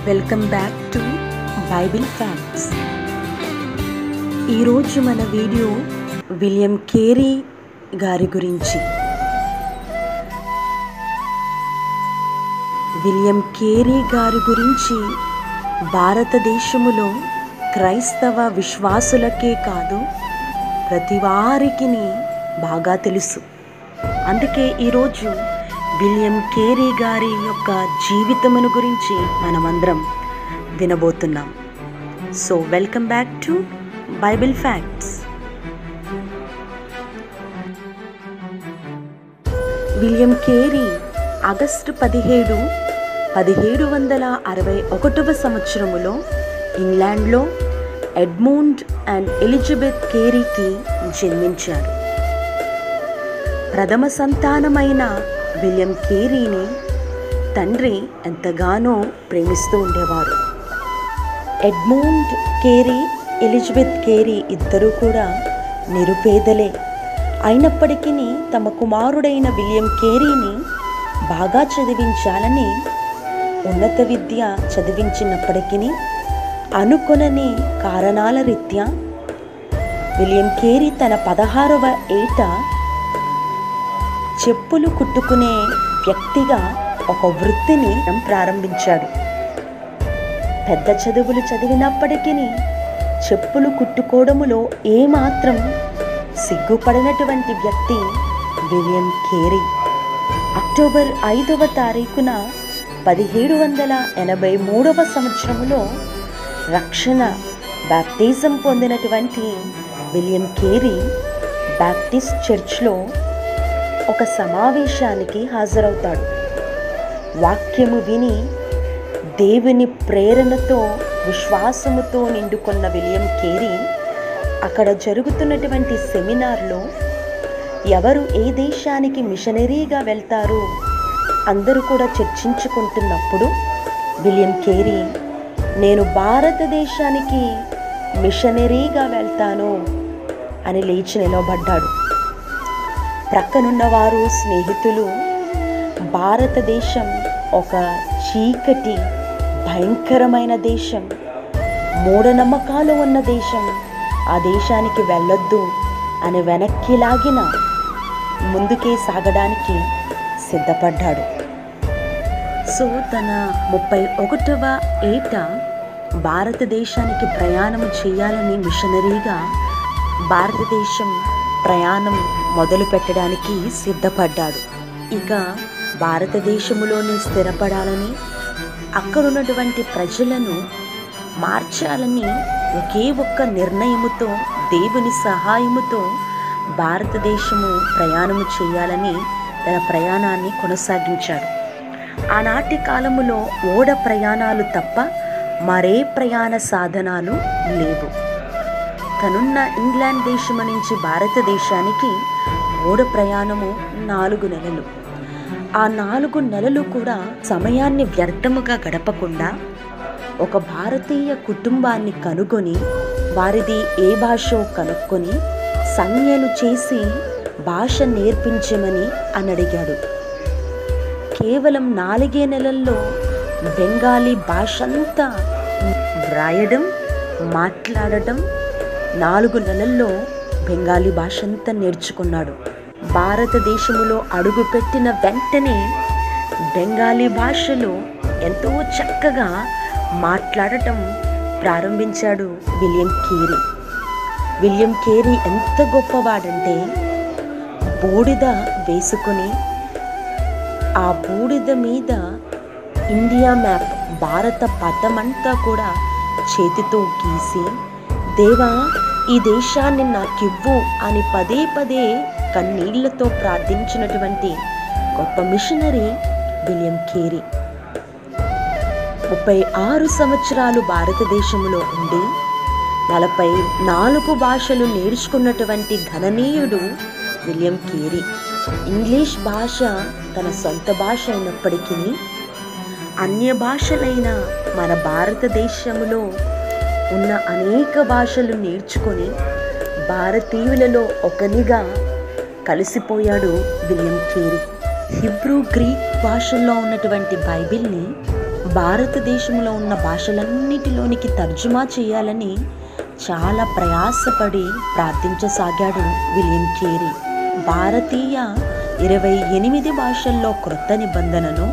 welcome back to Bible facts ఈరోజు మన video William Carey గారి గురించి విలియం కేరీ గారి గురించి భారతదేశములో క్రైస్తవ విశ్వాసులకే కాదు ప్రతి వారికి బాగా తెలుసు అందుకే ఈరోజు విలియం కేరీ గారి యొక్క జీవితమును గురించి మనమందరం వినబోతున్నాం so welcome back to Bible facts William Carey August పదిహేడు పదిహేడు వందల అరవై ఒకటవ సంవత్సరములో ఇంగ్లాండ్లో ఎడ్మూండ్ అండ్ ఎలిజబెత్ కేరీకి జన్మించారు ప్రథమ సంతానమైన విలియం కేరీని తండ్రి ఎంతగానో ప్రేమిస్తూ ఉండేవారు ఎడ్మూండ్ కేరీ ఎలిజబెత్ కేరీ ఇద్దరూ కూడా నిరుపేదలే అయినప్పటికీ తమ కుమారుడైన విలియం కేరీని బాగా చదివించాలని ఉన్నత విద్య చదివించినప్పటికీ అనుకొనని కారణాల రీత్యా విలియం కేరీ తన పదహారవ ఏట చెప్పులు కుట్టుకునే వ్యక్తిగా ఒక వృత్తిని ప్రారంభించాడు పెద్ద చదువులు చదివినప్పటికీ చెప్పులు కుట్టుకోవడములో ఏమాత్రం సిగ్గుపడినటువంటి వ్యక్తి విలియం కేరీ అక్టోబర్ ఐదవ తారీఖున పదిహేడు వందల ఎనభై మూడవ సంవత్సరంలో రక్షణ బాప్టిజం పొందినటువంటి విలియం కేరీ బాప్టిస్ట్ చర్చ్లో ఒక సమావేశానికి హాజరవుతాడు వాక్యము విని దేవుని ప్రేరణతో విశ్వాసముతో నిండుకున్న విలియం కేరీ అక్కడ జరుగుతున్నటువంటి సెమినార్లో ఎవరు ఏ దేశానికి మిషనరీగా వెళ్తారు అందరూ కూడా చర్చించుకుంటున్నప్పుడు విలియం కేరీ నేను భారతదేశానికి మిషనరీగా వెళ్తాను అని లేచి నిలబడ్డాడు ప్రక్కనున్న వారు స్నేహితులు భారతదేశం ఒక చీకటి భయంకరమైన దేశం మూఢనమ్మకాలు ఉన్న దేశం ఆ దేశానికి వెళ్ళొద్దు అని వెనక్కి లాగిన ముందుకే సాగడానికి సిద్ధపడ్డాడు సో తన ముప్పై ఒకటవ ఏట భారతదేశానికి ప్రయాణం చేయాలని మిషనరీగా భారతదేశం ప్రయాణం మొదలు పెట్టడానికి సిద్ధపడ్డాడు ఇక భారతదేశములోనే స్థిరపడాలని అక్కడున్నటువంటి ప్రజలను మార్చాలని ఒకే ఒక్క నిర్ణయముతో దేవుని సహాయముతో భారతదేశము ప్రయాణము చేయాలని తన ప్రయాణాన్ని కొనసాగించాడు ఆనాటి కాలములో ఓడ ప్రయాణాలు తప్ప మరే ప్రయాణ సాధనాలు లేవు తనున్న ఇంగ్లాండ్ దేశము నుంచి భారతదేశానికి ఓడ ప్రయాణము నాలుగు నెలలు ఆ నాలుగు నెలలు కూడా సమయాన్ని వ్యర్థముగా గడపకుండా ఒక భారతీయ కుటుంబాన్ని కనుగొని వారిది ఏ భాషో కనుక్కొని సంజ్ఞలు చేసి భాష నేర్పించమని అని అడిగాడు కేవలం నాలుగే నెలల్లో బెంగాలీ భాష అంతా వ్రాయడం మాట్లాడటం నాలుగు నెలల్లో బెంగాలీ భాష అంతా నేర్చుకున్నాడు భారతదేశములో అడుగుపెట్టిన వెంటనే బెంగాలీ భాషలో ఎంతో చక్కగా మాట్లాడటం ప్రారంభించాడు విలియం కేరీ విలియం కేరీ ఎంత గొప్పవాడంటే బూడిద వేసుకొని ఆ బూడిద మీద ఇండియా మ్యాప్ భారత పటమంతా కూడా చేతితో గీసి దేవా ఈ దేశాన్ని నాకివ్వు అని పదే పదే కన్నీళ్లతో ప్రార్థించినటువంటి గొప్ప మిషనరీ విలియం కేరీ ముప్పై ఆరు సంవత్సరాలు భారతదేశంలో ఉండి నలభై నాలుగు భాషలు నేర్చుకున్నటువంటి ఘననీయుడు విలియం కేరీ ఇంగ్లీష్ భాష తన సొంత భాష అయినప్పటికీ అన్య భాషలైన మన భారతదేశంలో ఉన్న అనేక భాషలు నేర్చుకొని భారతీయులలో ఒకనిగా కలిసిపోయాడు విలియం కేరీ హిబ్రూ గ్రీక్ భాషల్లో ఉన్నటువంటి బైబిల్ని భారతదేశంలో ఉన్న భాషలన్నిటిలోనికి తర్జుమా చేయాలని చాలా ప్రయాసపడి ప్రార్థించసాగాడు విలియం కేరీ భారతీయ ఇరవై ఎనిమిది భాషల్లో క్రొత్త నిబంధనను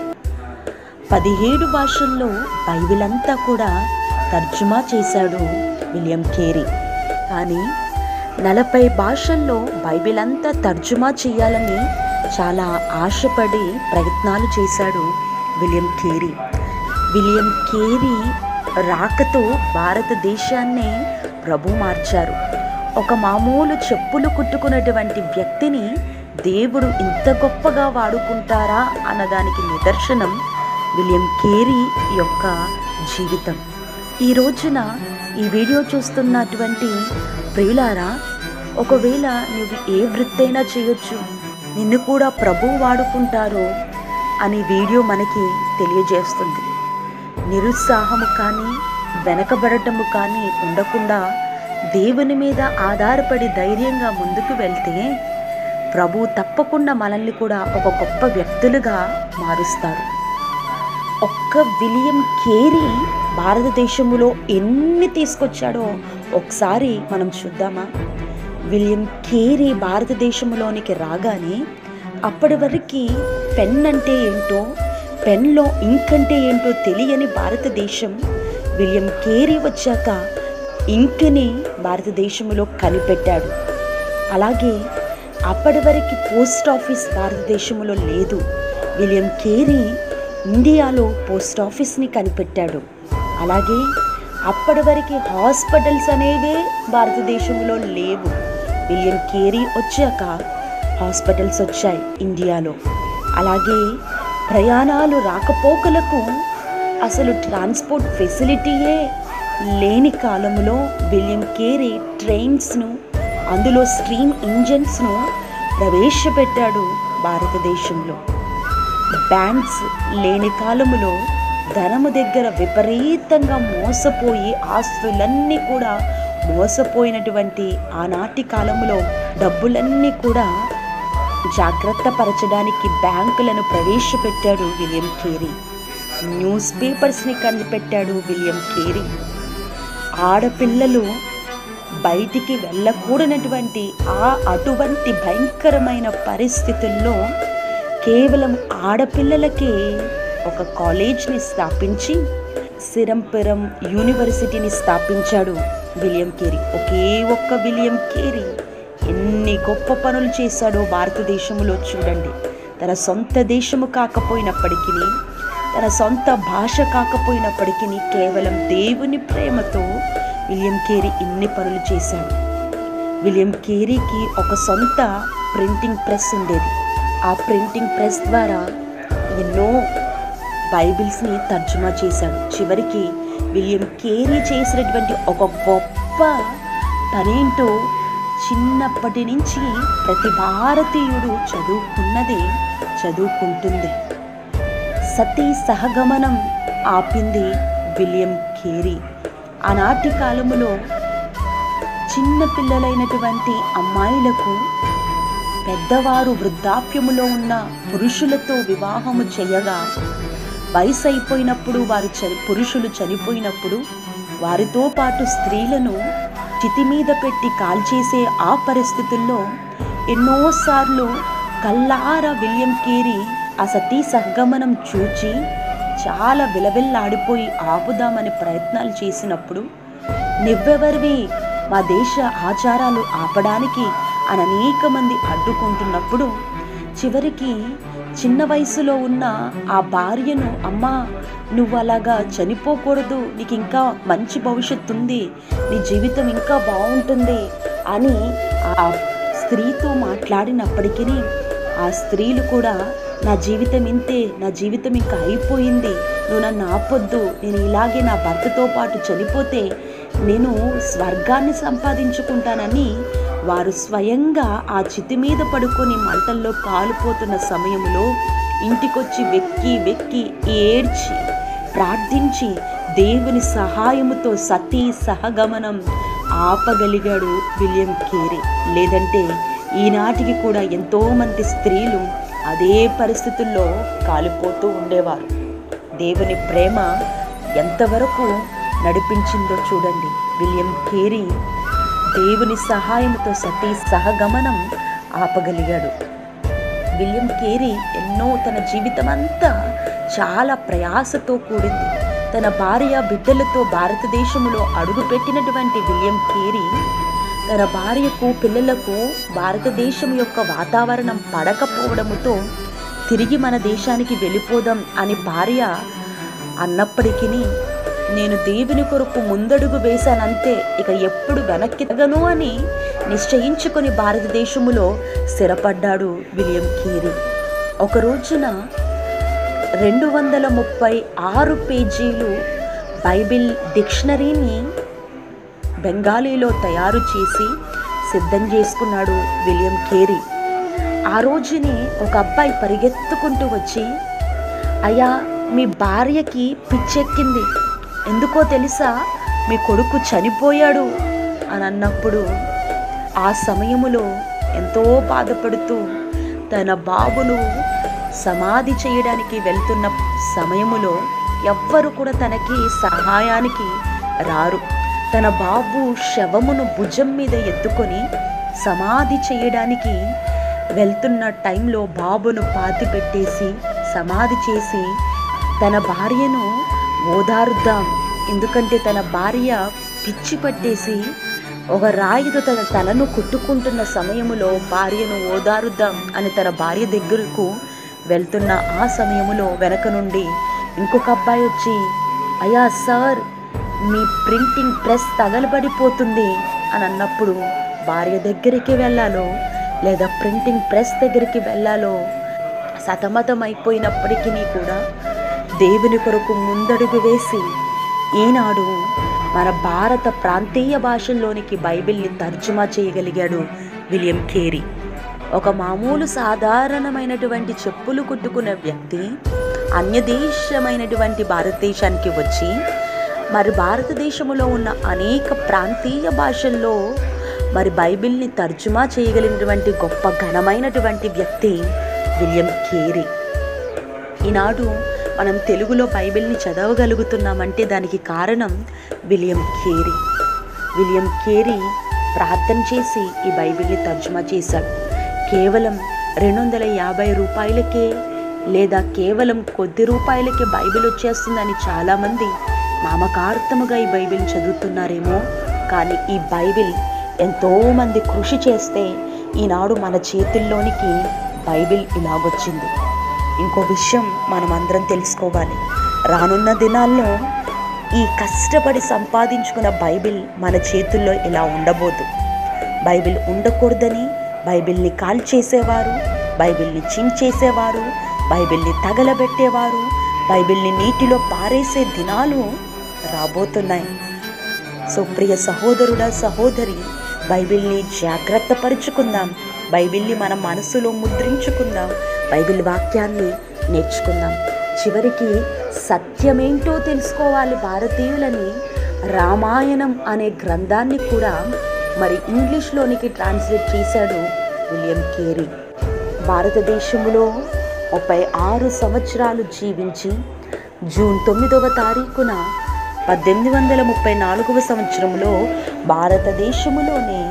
పదిహేడు భాషల్లో బైబిల్ అంతా కూడా తర్జుమా చేశాడు విలియం కేరీ కానీ నలభై భాషల్లో బైబిల్ అంతా తర్జుమా చేయాలని చాలా ఆశపడి ప్రయత్నాలు చేశాడు విలియం కేరీ విలియం కేరీ రాకతో భారతదేశాన్నే ప్రభు మార్చారు ఒక మామూలు చెప్పులు కుట్టుకున్నటువంటి వ్యక్తిని దేవుడు ఇంత గొప్పగా వాడుకుంటారా అన్నదానికి నిదర్శనం విలియం కేరీ యొక్క జీవితం ఈ రోజున ఈ వీడియో చూస్తున్నటువంటి ప్రియులారా ఒకవేళ నువ్వు ఏ వృత్తైనా చేయొచ్చు నిన్ను కూడా ప్రభు వాడుకుంటారో అని వీడియో మనకి తెలియజేస్తుంది నిరుత్సాహము కానీ వెనకబడటము కానీ ఉండకుండా దేవుని మీద ఆధారపడి ధైర్యంగా ముందుకు వెళ్తే ప్రభు తప్పకుండా మనల్ని కూడా ఒక గొప్ప వ్యక్తులుగా మారుస్తారు ఒక్క విలియం కేరీ భారతదేశంలో ఎన్ని తీసుకొచ్చాడో ఒకసారి మనం చూద్దామా విలియం కేరీ భారతదేశంలోనికి రాగానే అప్పటి వరకు పెన్ అంటే ఏంటో పెన్లో ఇంక్ అంటే ఏంటో తెలియని భారతదేశం విలియం కేరీ వచ్చాక ఇంక్ని భారతదేశంలో కనిపెట్టాడు అలాగే అప్పటి వరకు పోస్ట్ ఆఫీస్ భారతదేశంలో లేదు విలియం కేరీ ఇండియాలో పోస్ట్ ఆఫీస్ని కనిపెట్టాడు అలాగే అప్పటి వరకు హాస్పిటల్స్ అనేవే భారతదేశంలో లేవు విలియం కేరీ వచ్చాక హాస్పిటల్స్ వచ్చాయి ఇండియాలో అలాగే ప్రయాణాలు రాకపోకలకు అసలు ట్రాన్స్పోర్ట్ ఫెసిలిటీయే లేని కాలంలో విలియం కేరీ ట్రైన్స్ను అందులో స్ట్రీమ్ ఇంజన్స్ను ప్రవేశపెట్టాడు భారతదేశంలో బ్యాంక్స్ లేని కాలములో ధనము దగ్గర విపరీతంగా మోసపోయి ఆస్తులన్నీ కూడా మోసపోయినటువంటి ఆనాటి కాలంలో డబ్బులన్నీ కూడా జాగ్రత్త పరచడానికి బ్యాంకులను ప్రవేశపెట్టాడు విలియం కేరీ న్యూస్ పేపర్స్ని కనిపెట్టాడు విలియం కేరీ ఆడపిల్లలు బయటికి వెళ్ళకూడనటువంటి ఆ అటువంటి భయంకరమైన పరిస్థితుల్లో కేవలం ఆడపిల్లలకే ఒక కాలేజ్ని స్థాపించి సిరంపురం యూనివర్సిటీని స్థాపించాడు విలియం కేరీ ఒకే ఒక్క విలియం కేరీ ఎన్ని గొప్ప పనులు చేశాడో భారతదేశంలో చూడండి తన సొంత దేశము కాకపోయినప్పటికీ తన సొంత భాష కాకపోయినప్పటికీ కేవలం దేవుని ప్రేమతో విలియం కేరీ ఇన్ని పనులు చేశాడు విలియం కేరీకి ఒక సొంత ప్రింటింగ్ ప్రెస్ ఉండేది ఆ ప్రింటింగ్ ప్రెస్ ద్వారా ఎన్నో బైబిల్స్ని తర్జుమా చేశాడు చివరికి విలియం కేరీ చేసినటువంటి ఒక గొప్ప పనేంటో చిన్నప్పటి నుంచి ప్రతి భారతీయుడు చదువుకున్నదే చదువుకుంటుంది సతీ సహగమనం ఆపింది విలియం కేరీ ఆనాటి కాలములో చిన్న పిల్లలైనటువంటి అమ్మాయిలకు పెద్దవారు వృద్ధాప్యములో ఉన్న పురుషులతో వివాహము చేయగా వయసు అయిపోయినప్పుడు వారు చని పురుషులు చనిపోయినప్పుడు వారితో పాటు స్త్రీలను చితి మీద పెట్టి కాల్చేసే ఆ పరిస్థితుల్లో ఎన్నోసార్లు కల్లార విలియం కేరీ ఆ సతీ సహగమనం చూచి చాలా విలవిల్లాడిపోయి ఆపుదామని ప్రయత్నాలు చేసినప్పుడు నువ్వెవరివి మా దేశ ఆచారాలు ఆపడానికి అని అనేక మంది అడ్డుకుంటున్నప్పుడు చివరికి చిన్న వయసులో ఉన్న ఆ భార్యను అమ్మా నువ్వు అలాగా చనిపోకూడదు నీకు ఇంకా మంచి భవిష్యత్తు ఉంది నీ జీవితం ఇంకా బాగుంటుంది అని ఆ స్త్రీతో మాట్లాడినప్పటికీ ఆ స్త్రీలు కూడా నా జీవితం ఇంతే నా జీవితం ఇంకా అయిపోయింది నువ్వు నన్ను ఆపొద్దు నేను ఇలాగే నా భర్తతో పాటు చనిపోతే నేను స్వర్గాన్ని సంపాదించుకుంటానని వారు స్వయంగా ఆ చితి మీద పడుకొని మంటల్లో కాలిపోతున్న సమయంలో ఇంటికొచ్చి వెక్కి వెక్కి ఏడ్చి ప్రార్థించి దేవుని సహాయముతో సతీ సహగమనం ఆపగలిగాడు విలియం కేరీ లేదంటే ఈనాటికి కూడా ఎంతోమంది స్త్రీలు అదే పరిస్థితుల్లో కాలిపోతూ ఉండేవారు దేవుని ప్రేమ ఎంతవరకు నడిపించిందో చూడండి విలియం కేరీ దేవుని సహాయంతో సతీ సహగమనం ఆపగలిగాడు విలియం కేరీ ఎన్నో తన జీవితం అంతా చాలా ప్రయాసతో కూడింది తన భార్య బిడ్డలతో భారతదేశంలో అడుగుపెట్టినటువంటి విలియం కేరీ తన భార్యకు పిల్లలకు భారతదేశం యొక్క వాతావరణం పడకపోవడముతో తిరిగి మన దేశానికి వెళ్ళిపోదాం అని భార్య అన్నప్పటికీ నేను దేవుని కొరకు ముందడుగు వేశానంతే ఇక ఎప్పుడు వెనక్కి తగను అని నిశ్చయించుకొని భారతదేశములో స్థిరపడ్డాడు విలియం కీరీ ఒక రోజున రెండు వందల ముప్పై ఆరు పేజీలు బైబిల్ డిక్షనరీని బెంగాలీలో తయారు చేసి సిద్ధం చేసుకున్నాడు విలియం కేరీ ఆ రోజుని ఒక అబ్బాయి పరిగెత్తుకుంటూ వచ్చి అయ్యా మీ భార్యకి పిచ్చెక్కింది ఎందుకో తెలుసా మీ కొడుకు చనిపోయాడు అని అన్నప్పుడు ఆ సమయములో ఎంతో బాధపడుతూ తన బాబును సమాధి చేయడానికి వెళ్తున్న సమయములో ఎవ్వరు కూడా తనకి సహాయానికి రారు తన బాబు శవమును భుజం మీద ఎత్తుకొని సమాధి చేయడానికి వెళ్తున్న టైంలో బాబును పాతి పెట్టేసి సమాధి చేసి తన భార్యను ఓదారుద్దాం ఎందుకంటే తన భార్య పిచ్చి పట్టేసి ఒక రాయితో తన తలను కుట్టుకుంటున్న సమయములో భార్యను ఓదారుద్దాం అని తన భార్య దగ్గరకు వెళ్తున్న ఆ సమయములో వెనక నుండి ఇంకొక అబ్బాయి వచ్చి అయ్యా సార్ మీ ప్రింటింగ్ ప్రెస్ తగలబడిపోతుంది అని అన్నప్పుడు భార్య దగ్గరికి వెళ్ళాలో లేదా ప్రింటింగ్ ప్రెస్ దగ్గరికి వెళ్ళాలో సతమతం అయిపోయినప్పటికీ కూడా దేవుని కొరకు ముందడుగు వేసి ఈనాడు మన భారత ప్రాంతీయ భాషల్లోనికి బైబిల్ని తర్జుమా చేయగలిగాడు విలియం కేరీ ఒక మామూలు సాధారణమైనటువంటి చెప్పులు కుట్టుకునే వ్యక్తి అన్యదేశమైనటువంటి భారతదేశానికి వచ్చి మరి భారతదేశంలో ఉన్న అనేక ప్రాంతీయ భాషల్లో మరి బైబిల్ని తర్జుమా చేయగలిగినటువంటి గొప్ప ఘనమైనటువంటి వ్యక్తి విలియం కేరీ ఈనాడు మనం తెలుగులో బైబిల్ని చదవగలుగుతున్నామంటే దానికి కారణం విలియం కేరీ విలియం కేరీ ప్రార్థన చేసి ఈ బైబిల్ని తర్జుమా చేశాడు కేవలం రెండు వందల యాభై రూపాయలకే లేదా కేవలం కొద్ది రూపాయలకే బైబిల్ వచ్చేస్తుందని చాలామంది నామకార్థముగా ఈ బైబిల్ చదువుతున్నారేమో కానీ ఈ బైబిల్ ఎంతోమంది కృషి చేస్తే ఈనాడు మన చేతుల్లోనికి బైబిల్ ఇలాగొచ్చింది ఇంకో విషయం మనం అందరం తెలుసుకోవాలి రానున్న దినాల్లో ఈ కష్టపడి సంపాదించుకున్న బైబిల్ మన చేతుల్లో ఇలా ఉండబోదు బైబిల్ ఉండకూడదని బైబిల్ని కాల్చేసేవారు బైబిల్ని చించేసేవారు బైబిల్ని తగలబెట్టేవారు బైబిల్ని నీటిలో పారేసే దినాలు రాబోతున్నాయి సో ప్రియ సహోదరుడా సహోదరి బైబిల్ని జాగ్రత్త పరుచుకుందాం బైబిల్ని మన మనసులో ముద్రించుకుందాం బైబిల్ వాక్యాన్ని నేర్చుకుందాం చివరికి సత్యమేంటో తెలుసుకోవాలి భారతీయులని రామాయణం అనే గ్రంథాన్ని కూడా మరి ఇంగ్లీష్లోనికి ట్రాన్స్లేట్ చేశాడు విలియం కేరీ భారతదేశంలో ముప్పై ఆరు సంవత్సరాలు జీవించి జూన్ తొమ్మిదవ తారీఖున పద్దెనిమిది వందల ముప్పై నాలుగవ సంవత్సరంలో భారతదేశములోనే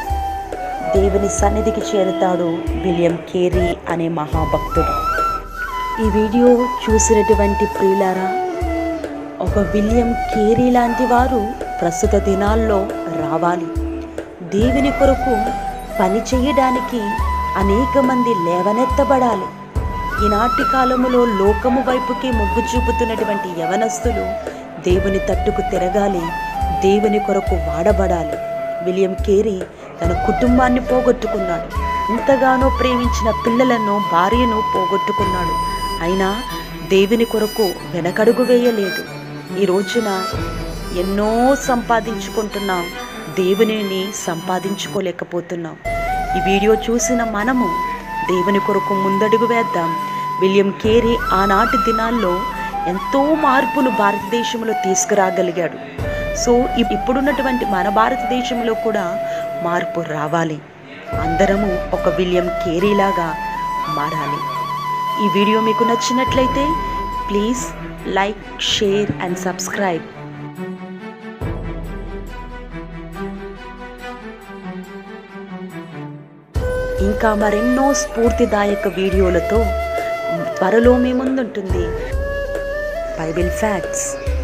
దేవుని సన్నిధికి చేరుతాడు విలియం కేరీ అనే మహాభక్తుడు ఈ వీడియో చూసినటువంటి ప్రియులారా ఒక విలియం కేరీ లాంటి వారు ప్రస్తుత దినాల్లో రావాలి దేవుని కొరకు పని చేయడానికి అనేక మంది లేవనెత్తబడాలి ఈనాటి కాలములో లోకము వైపుకి మొగ్గు చూపుతున్నటువంటి యవనస్తులు దేవుని తట్టుకు తిరగాలి దేవుని కొరకు వాడబడాలి విలియం కేరీ తన కుటుంబాన్ని పోగొట్టుకున్నాడు ఎంతగానో ప్రేమించిన పిల్లలను భార్యను పోగొట్టుకున్నాడు అయినా దేవుని కొరకు వెనకడుగు వేయలేదు ఈ రోజున ఎన్నో సంపాదించుకుంటున్నాం దేవునిని సంపాదించుకోలేకపోతున్నాం ఈ వీడియో చూసిన మనము దేవుని కొరకు ముందడుగు వేద్దాం విలియం కేరీ ఆనాటి దినాల్లో ఎంతో మార్పులు భారతదేశంలో తీసుకురాగలిగాడు సో ఇప్- ఇప్పుడున్నటువంటి మన భారతదేశంలో కూడా మార్పు రావాలి అందరము ఒక విలియం కేరీలాగా మారాలి ఈ వీడియో మీకు నచ్చినట్లయితే please like share and subscribe ఇంకా మరెన్నో స్ఫూర్తిదాయక వీడియోలతో త్వరలో మీ ముందుంటుంది బైబిల్ ఫ్యాక్ట్స్